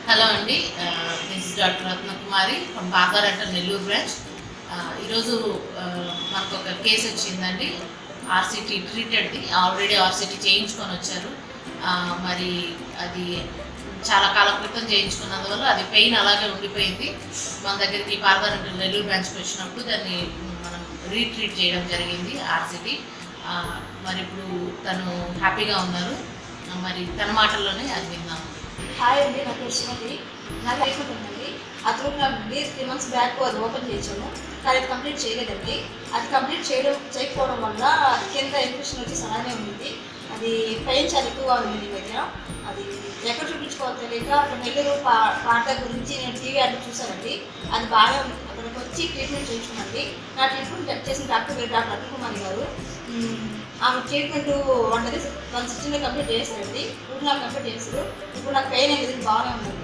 hello అండి this doctor Ratnakumari from బాగారట్ట Nellore branch ఈరోజు ఆ, మనకు ఒక కేసు వచ్చిందండి ఆర్సిటీ ట్రీటెడ్ది ఆల్రెడీ ఆర్సిటీ చేయించుకొని వచ్చారు ఆ, మరి అది చాలా కాలం క్రితం చేయించుకున్నందువల్ల అది పెయిన్ అలాగే ఉండిపోయింది మన దగ్గరికి పాల్గొన నెల్లూరు బ్రాంచ్కి వచ్చినప్పుడు దాన్ని మనం రీట్రీట్ చేయడం జరిగింది ఆర్సిటీ మరి ఇప్పుడు తను హ్యాపీగా ఉన్నారు ఆ, మరి తన మాటల్లోనే అది విందాము హాయ్ అండి నా పేరు సుమతి నాకు ట్రీట్మెంట్ ఉందండి అతను నా బీర్ త్రీ మంత్స్ బ్యాక్ అది ఓపెన్ చేయించాను కానీ అది కంప్లీట్ చేయలేదండి అది కంప్లీట్ చేయడం చేయకపోవడం వల్ల కింద ఇన్ఫెక్షన్ వచ్చి అలానే ఉంది అది పెయిన్ చాలా ఎక్కువగా ఉంది ఈ మధ్య అది ఎక్కడ చూపించుకోవాలో తెలియక అక్కడ నెల్లూరు పా పాట గురించి నేను టీవీ యాడ్ చూశానండి అది బాగా ఉంది అక్కడికి వచ్చి ట్రీట్మెంట్ చేయించుకున్నాండి నా ట్రీట్మెంట్ చేసిన డాక్టర్ పేరు డాక్టర్ అరుణ్ కుమార్ గారు మ్మ్, ఆమె ట్రీట్మెంట్ వన్ డేస్ వన్ సిక్స్టీన్లో కంప్లీట్ చేస్తారండి ఇప్పుడు నాకు కంప్లీట్ చేస్తారు ఇప్పుడు నాకు పెయిన్ అనేది బాగానే ఉంది